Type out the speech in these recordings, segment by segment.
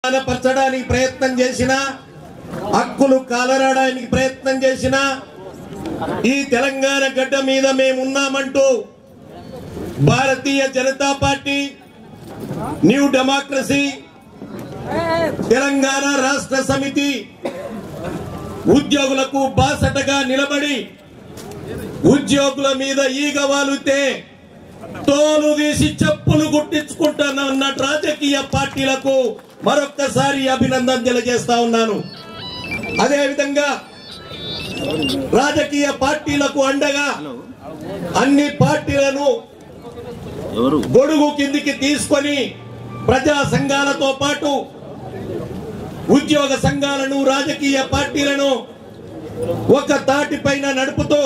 పరచడానికి ప్రయత్నం చేసిన హక్కులు కాలరాడానికి ప్రయత్నం చేసిన ఈ తెలంగాణ గడ్డ మీద మేమున్నామంటూ Bharatiya Janata party new democracy Telangana Rashtra Samithi ఉద్యోగులకు బాసటగా నిలబడి ఉద్యోగుల మీద ఈగ వాలితే తోలు తీసి చెప్పులు గుట్టించుకుంటానన్న రాజకీయ పార్టీలకు మరొక్కసారి అభినందన తెలియజేస్తా ఉన్నాను అదేవిధంగా రాజకీయ పార్టీలకు అండగా అన్ని పార్టీలను ఎవరు గొడుగు కిందికి తీసుకొని ప్రజా సంఘాలతో పాటు ఉద్యోగ సంఘాలను రాజకీయ పార్టీలను ఒక తాటిపైన నడుపుతూ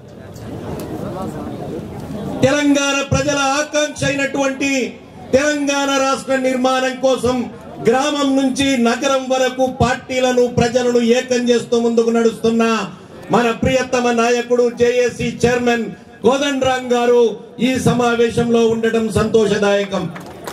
తెలంగాణ ప్రజల ఆకాంక్ష అయినటువంటి తెలంగాణ రాష్ట్ర నిర్మాణం కోసం గ్రామం నుంచి నగరం వరకు పార్టీలను ప్రజలను ఏకం చేస్తూ ముందుకు నడుస్తున్న మన ప్రియతమ నాయకుడు జేఏసీ చైర్మన్ కోదండరాం గారు ఈ సమావేశంలో ఉండటం సంతోషదాయకం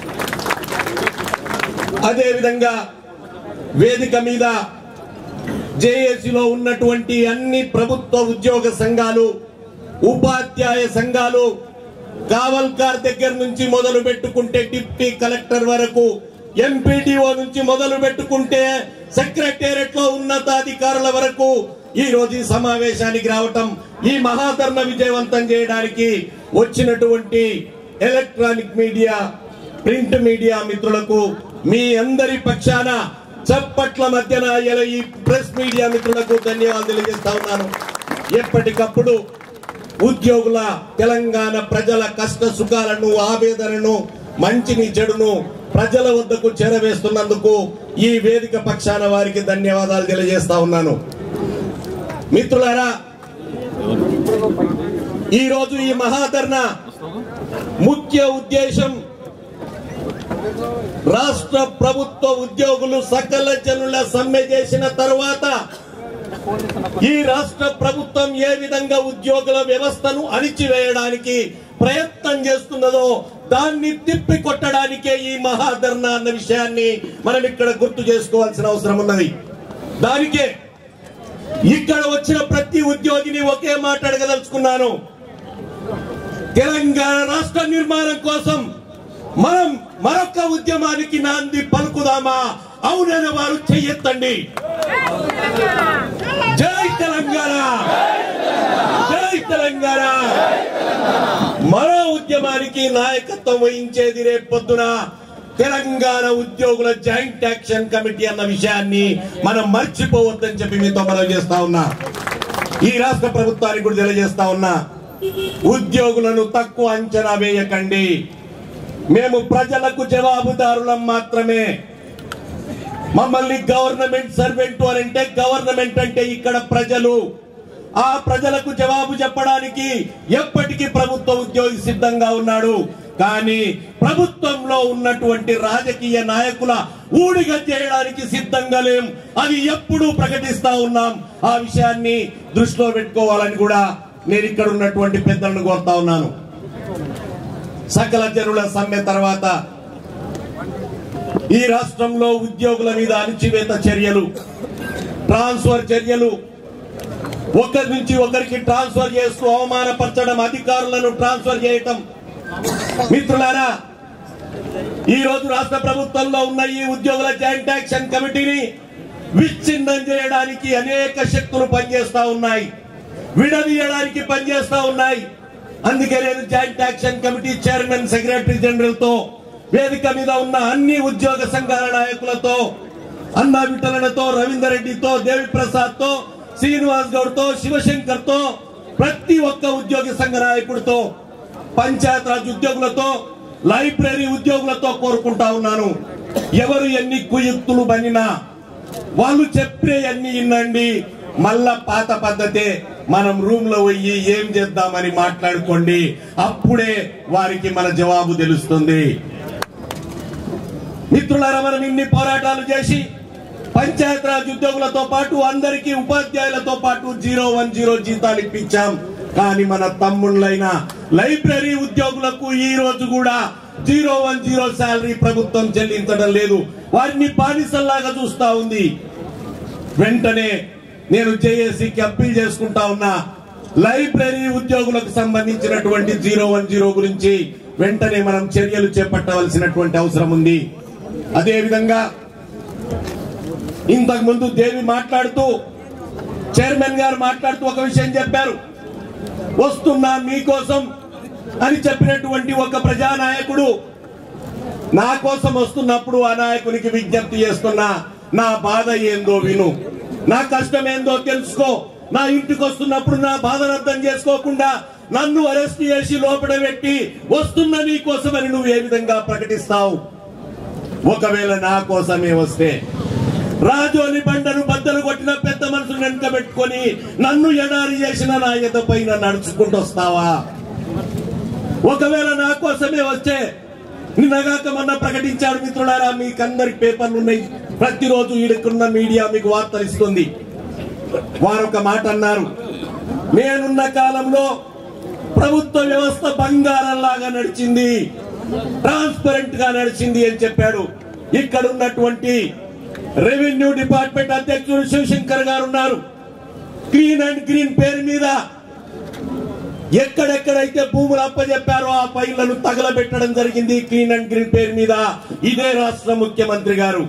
అదే విధంగా వేదిక మీద జేఏసీలో ఉన్నటువంటి అన్ని ప్రభుత్వ ఉద్యోగ సంఘాలు ఉపాధ్యాయ సంఘాలు కావల్కార్ దగ్గర నుంచి మొదలు పెట్టుకుంటే డిప్టీ కలెక్టర్ వరకు ఎంపీడీఓ నుంచి మొదలు పెట్టుకుంటే సెక్రటేరియట్ లో ఉన్నతాధికారుల వరకు ఈ రోజు ఈ సమావేశానికి రావటం ఈ మహాధర్మ విజయవంతం చేయడానికి వచ్చినటువంటి ఎలక్ట్రానిక్ మీడియా ప్రింట్ మీడియా మిత్రులకు మీ అందరి పక్షాన చప్పట్ల మధ్యన ఇలా ఈ ప్రెస్ మీడియా మిత్రులకు ధన్యవాదాలు తెలియజేస్తా ఉన్నాను ఎప్పటికప్పుడు ఉద్యోగుల తెలంగాణ ప్రజల కష్ట సుఖాలను ఆవేదనను మంచిని చెడును ప్రజల వద్దకు చేరవేస్తున్నందుకు ఈ వేదిక పక్షాన వారికి ధన్యవాదాలు తెలియజేస్తా ఉన్నాను మిత్రులారా ఈ రోజు ఈ మహాధర్ణ ముఖ్య ఉద్దేశం రాష్ట్ర ప్రభుత్వ ఉద్యోగులు సకల జనుల సమ్మె చేసిన తరువాత ఈ రాష్ట్ర ప్రభుత్వం ఏ విధంగా ఉద్యోగుల వ్యవస్థను అణిచివేయడానికి ప్రయత్నం చేస్తున్నదో దాన్ని తిప్పి కొట్టడానికే ఈ మహాధర్ణ అన్న విషయాన్ని మనం ఇక్కడ గుర్తు చేసుకోవాల్సిన అవసరం ఉన్నది దానికే ఇక్కడ వచ్చిన ప్రతి ఉద్యోగిని ఒకే మాట అడగదలుచుకున్నాను తెలంగాణ రాష్ట్ర నిర్మాణం కోసం మనం మరొక ఉద్యమానికి నాంది పలుకుదామా అవునని వారు చెయ్యెత్తండి జై తెలంగాణ జై తెలంగాణ మరో ఉద్యమానికి నాయకత్వం వహించేది రేపొద్దున తెలంగాణ ఉద్యోగుల జాయింట్ యాక్షన్ కమిటీ అన్న విషయాన్ని మనం మర్చిపోవద్దని చెప్పి మీతో మనం చేస్తా ఉన్నా ఈ రాష్ట్ర ప్రభుత్వానికి కూడా తెలియజేస్తా ఉన్నా ఉద్యోగులను తక్కువ అంచనా వేయకండి మేము ప్రజలకు జవాబుదారులం మాత్రమే మమ్మల్ని గవర్నమెంట్ సర్వెంట్ అని అంటే గవర్నమెంట్ అంటే ఇక్కడ ప్రజలు ఆ ప్రజలకు జవాబు చెప్పడానికి ఎప్పటికీ ప్రభుత్వ ఉద్యోగి సిద్ధంగా ఉన్నాడు కానీ ప్రభుత్వంలో ఉన్నటువంటి రాజకీయ నాయకుల ఊడిగ చేయడానికి సిద్ధంగా లేం అది ఎప్పుడూ ప్రకటిస్తా ఉన్నాం ఆ విషయాన్ని దృష్టిలో పెట్టుకోవాలని కూడా నేను ఇక్కడ ఉన్నటువంటి పెద్దలను కోరుతా ఉన్నాను సకల జనుల సమ్మె తర్వాత ఈ రాష్ట్రంలో ఉద్యోగుల మీద అణిచివేత చర్యలు ట్రాన్స్ఫర్ చర్యలు ఒకరి నుంచి ఒకరికి ట్రాన్స్ఫర్ చేస్తూ అవమానపరచడం అధికారులను ట్రాన్స్ఫర్ చేయటం మిత్రులారా ఈ రోజు రాష్ట్ర ప్రభుత్వంలో ఉన్న ఈ ఉద్యోగుల జాయింట్ యాక్షన్ కమిటీని విచ్ఛిన్నం చేయడానికి అనేక శక్తులు పనిచేస్తా ఉన్నాయి విడదీయడానికి పనిచేస్తా ఉన్నాయి అందుకే నేను joint action committee chairman secretary general తో వేదిక మీద ఉన్న అన్ని ఉద్యోగ సంఘాల నాయకులతో అన్నా విఠలనతో రవీందర్ రెడ్డితో దేవి ప్రసాద్ తో శ్రీనివాస్ గౌడ్ తో శివశంకర్ తో ప్రతి ఒక్క ఉద్యోగ సంఘ నాయకుడితో పంచాయత్ రాజ్ ఉద్యోగులతో లైబ్రరీ ఉద్యోగులతో కోరుకుంటా ఉన్నాను ఎవరు ఎన్ని కుయుక్తులు బనినా వాళ్ళు చెప్పే అన్ని వినండి మళ్ళా పాత పద్ధతే మనం రూమ్ లో పోయి ఏం చేద్దామని మాట్లాడుకోండి అప్పుడే వారికి మన జవాబు తెలుస్తుంది మిత్రులారా మనం ఇన్ని పోరాటాలు చేసి పంచాయత్ రాజ్ ఉద్యోగులతో పాటు అందరికీ ఉపాధ్యాయులతో పాటు జీరో వన్ జీరో జీతాలు ఇప్పించాం కానీ మన తమ్ముళ్ళైన లైబ్రరీ ఉద్యోగులకు ఈ రోజు కూడా జీరో వన్ జీరో శాలరీ ప్రభుత్వం చెల్లించడం లేదు వారిని బానిసల్లాగా చూస్తా ఉంది వెంటనే నేను జేఏసీకి అప్పీల్ చేసుకుంటా ఉన్నా లైబ్రరీ ఉద్యోగులకు సంబంధించినటువంటి జీరో వన్ జీరో గురించి వెంటనే మనం చర్యలు చేపట్టవలసినటువంటి అవసరం ఉంది అదే విధంగా ఇంతకు ముందు దేవి మాట్లాడుతూ చైర్మన్ గారు మాట్లాడుతూ ఒక విషయం చెప్పారు వస్తున్నా మీకోసం అని చెప్పినటువంటి ఒక ప్రజానాయకుడు నా కోసం వస్తున్నప్పుడు ఆ నాయకునికి విజ్ఞప్తి చేస్తున్నా నా బాధ ఏందో విను నా కష్టం ఏందో తెలుసుకో నా ఇంటికి వస్తున్నప్పుడు నా బాధను అర్థం చేసుకోకుండా నన్ను అరెస్ట్ చేసి లోపల పెట్టి వస్తున్న నీ కోసమని నువ్వు ఏ విధంగా ప్రకటిస్తావు ఒకవేళ నా కోసమే వస్తే రాజోని బండను బద్దలు కొట్టిన పెద్ద మనుషులు వెనుక పెట్టుకొని నన్ను ఎడారి చేసిన నా ఎద పైన నడుచుకుంటూ వస్తావా ఒకవేళ నా కోసమే వచ్చే నిన్నగాక మొన్న ప్రకటించాడు మిత్రులారా మీకందరికి పేపర్లు ఉన్నాయి ప్రతిరోజు ఈడుకున్న మీడియా మీకు వార్తలు ఇస్తుంది వారు ఒక మాట అన్నారు నేనున్న కాలంలో ప్రభుత్వ వ్యవస్థ బంగారంలాగా నడిచింది ట్రాన్స్పరెంట్ గా నడిచింది అని చెప్పాడు ఇక్కడ ఉన్నటువంటి రెవెన్యూ డిపార్ట్మెంట్ అధ్యక్షుడు శివశంకర్ గారు ఉన్నారు క్లీన్ అండ్ గ్రీన్ పేరు మీద ఎక్కడెక్కడైతే భూములు అప్పచెప్పారో ఆ ఫైళ్లను తగలబెట్టడం జరిగింది క్లీన్ అండ్ గ్రీన్ పేరు మీద ఇదే రాష్ట్ర ముఖ్యమంత్రి గారు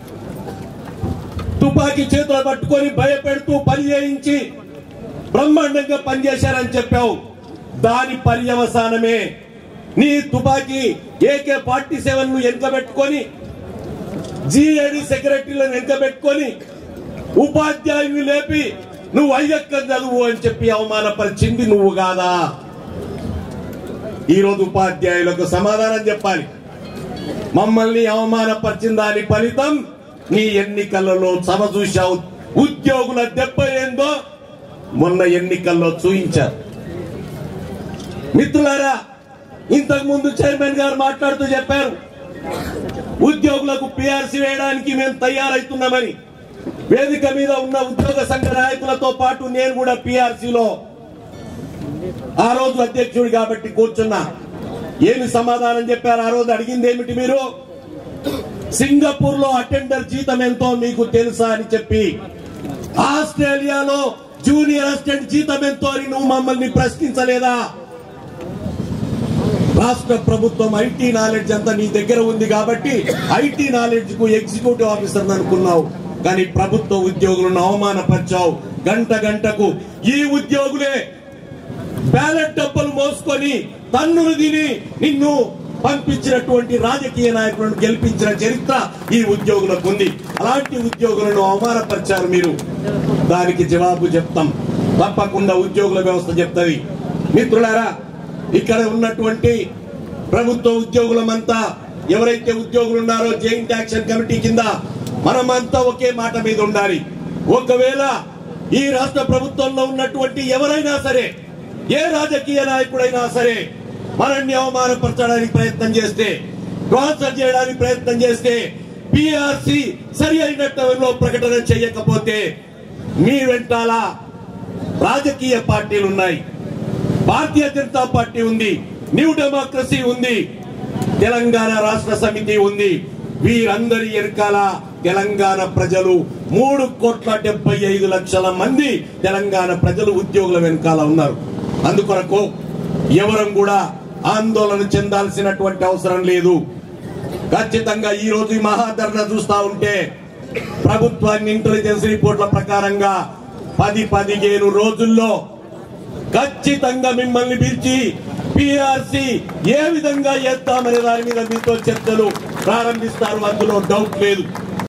తుపాకీ చేతులు పట్టుకొని భయపెడుతూ పని చేయించి బ్రహ్మాండంగా పనిచేశారని చెప్పావు దాని పర్యవసానమే నీ తుపాకీ ఏకే ఫార్టీ సెవెన్ ను వెనుకబెట్టుకొని జిఏడి సెక్రటరీలను వెనుకబెట్టుకొని ఉపాధ్యాయుని లేపి నువ్వు అయ్యక్క చదువు అని చెప్పి అవమానపరిచింది నువ్వు కాదా ఈ రోజు ఉపాధ్యాయులకు సమాధానం చెప్పాలి మమ్మల్ని అవమానపరిచిన దాని ఫలితం నీ ఎన్నికలలో సభ చూశావు ఉద్యోగుల దెబ్బ ఏందో మొన్న ఎన్నికల్లో చూయించారు మిత్రులారా ఇంతకు ముందు చైర్మన్ గారు మాట్లాడుతూ చెప్పారు ఉద్యోగులకు పిఆర్సీ వేయడానికి మేము తయారైతున్నామని వేదిక మీద ఉన్న ఉద్యోగ సంఘ నాయకులతో పాటు నేను కూడా పిఆర్సీలో ఆ రోజు అధ్యక్షుడు కాబట్టి కూర్చున్నా ఏమి సమాధానం చెప్పారు ఆ రోజు అడిగింది ఏమిటి మీరు సింగపూర్ లో అటెండర్ జీతం ఎంతో మీకు తెలుసా అని చెప్పి ఆస్ట్రేలియాలో జూనియర్ అసిస్టెంట్ జీతం ఎంతో అని నువ్వు మమ్మల్ని ప్రశ్నించలేదా రాష్ట్ర ప్రభుత్వం ఐటీ నాలెడ్జ్ అంతా నీ దగ్గర ఉంది కాబట్టి ఐటీ నాలెడ్జ్ కు ఎగ్జిక్యూటివ్ ఆఫీసర్ అనుకున్నావు కానీ ప్రభుత్వ ఉద్యోగులను అవమానపరిచావు గంట గంటకు ఈ ఉద్యోగులే బ్యాలెట్ డబ్బులు మోసుకొని తన్నులు తిని నిన్ను పంపించినటువంటి రాజకీయ నాయకులను గెలిపించిన చరిత్ర ఈ ఉద్యోగులకు ఉంది అలాంటి ఉద్యోగులను అవమానపరిచారు మీరు దానికి జవాబు చెప్తాం తప్పకుండా ఉద్యోగుల వ్యవస్థ చెప్తది మిత్రులారా ఇక్కడ ఉన్నటువంటి ప్రభుత్వ ఉద్యోగులమంతా ఎవరైతే ఉద్యోగులు ఉన్నారో జాయింట్ యాక్షన్ కమిటీ కింద మనమంతా ఒకే మాట మీద ఉండాలి ఒకవేళ ఈ రాష్ట్ర ప్రభుత్వంలో ఉన్నటువంటి ఎవరైనా సరే ఏ రాజకీయ నాయకుడైనా సరే మనల్ని అవమానపరచడానికి ప్రయత్నం చేస్తే ట్రాన్స్ఫర్ చేయడానికి ప్రయత్నం చేస్తే పిఆర్సి సరి అయినట్టులో ప్రకటన చేయకపోతే మీ వెంటాల రాజకీయ పార్టీలు ఉన్నాయి భారతీయ జనతా పార్టీ ఉంది న్యూ డెమోక్రసీ ఉంది తెలంగాణ రాష్ట్ర సమితి ఉంది వీరందరి వెనకాల తెలంగాణ ప్రజలు మూడు కోట్ల డెబ్బై ఐదు లక్షల మంది తెలంగాణ ప్రజలు ఉద్యోగుల వెనకాల ఉన్నారు అందుకొరకు ఎవరం కూడా ఆందోళన చెందాల్సినటువంటి అవసరం లేదు ఖచ్చితంగా ఈ రోజు ఈ మహాధరణ చూస్తా ఉంటే ప్రభుత్వాన్ని ఇంటెలిజెన్స్ రిపోర్ట్ల ప్రకారంగా పది పదిహేను రోజుల్లో ఖచ్చితంగా మిమ్మల్ని పిలిచి పిఆర్సి ఏ విధంగా చేస్తామనే దాని మీద మీతో చర్చలు ప్రారంభిస్తారు అందులో డౌట్ లేదు